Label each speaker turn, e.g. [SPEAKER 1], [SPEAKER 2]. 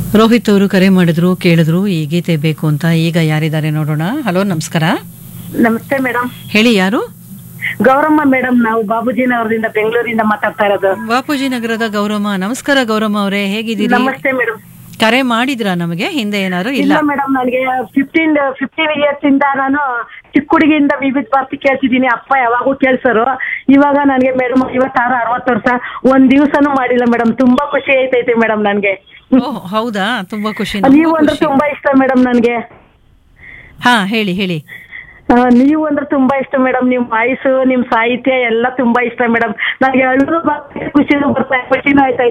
[SPEAKER 1] ರೋಹಿತ್ ಅವರು ಕರೆ ಮಾಡಿದ್ರು ಕೇಳಿದ್ರು ಈ ಗೀತೆ ಬೇಕು ಅಂತ ಈಗ ಯಾರಿದ್ದಾರೆ ನೋಡೋಣ ಹಲೋ ನಮಸ್ಕಾರ
[SPEAKER 2] ನಮಸ್ತೆ ಮೇಡಮ್
[SPEAKER 1] ಹೇಳಿ ಯಾರು
[SPEAKER 2] ಗೌರಮ್ಮ ಮೇಡಮ್ ನಾವು ಬಾಬುಜಿ ನಗರದಿಂದ ಬೆಂಗಳೂರಿಂದ ಮಾತಾಡ್ತಾ ಇರೋದು
[SPEAKER 1] ಬಾಪೂಜಿ ನಗರದ ಗೌರಮ್ಮ ನಮಸ್ಕಾರ ಗೌರಮ್ಮ ಅವರೇ ಹೇಗಿದ್ದೀರಿ
[SPEAKER 2] ನಮಸ್ತೆ ಮೇಡಮ್
[SPEAKER 1] ಕರೆ ಮಾಡಿದ್ರಾ ನಮಗೆ ಹಿಂದೆ ಏನಾರು ಇಲ್ಲ
[SPEAKER 2] ಇಲ್ಲ ಮೇಡಮ್ ನನಗೆ ಫಿಫ್ಟೀನ್ ಫಿಫ್ಟೀನ್ ಇಯರ್ಸ್ ಇಂದ ನಾನು ಚಿಕ್ಕ ಹುಡುಗಿಯಿಂದ ವಿವಿಧ ಭಾರತಿ ಕೇಳ್ತಿದ್ದೀನಿ ಅಪ್ಪ ಯಾವಾಗೂ ಕೇಳ್ಸರು ಇವಾಗ ನನಗೆ ಮೇಡಮ್ ಇವತ್ತಾರು ಅರವತ್ತು ವರ್ಷ ಒಂದ್ ದಿವ್ಸನೂ ಮಾಡಿಲ್ಲ ಮೇಡಮ್ ತುಂಬಾ ಖುಷಿ ಐತೈತೆ ಮೇಡಮ್ ನನ್ಗೆ
[SPEAKER 1] ಓಹ್ ಹೌದಾ ತುಂಬಾ ಖುಷಿ
[SPEAKER 2] ನೀವು
[SPEAKER 1] ನಮಗೂ
[SPEAKER 2] ಅಂದ್ರೆ
[SPEAKER 1] ಖುಷಿ.
[SPEAKER 2] ತುಂಬಾ ಇಷ್ಟ ಮೇಡಮ್ ನನ್ಗೆ
[SPEAKER 1] ಹಾ ಹೇಳಿ ಹೇಳಿ
[SPEAKER 2] ಆ, ನೀವು ಅಂದ್ರೆ ತುಂಬಾ ಇಷ್ಟ ಮೇಡಮ್ ನಿಮ್ ವಾಯ್ಸ್ ನಿಮ್ ಸಾಹಿತ್ಯ ಎಲ್ಲ ತುಂಬಾ ಇಷ್ಟ ಮೇಡಮ್ ನನಗೆ ಅಳು ಖುಷಿನೂ ಬರ್ತಾ ಖುಷಿನೂ ಆಯ್ತಾ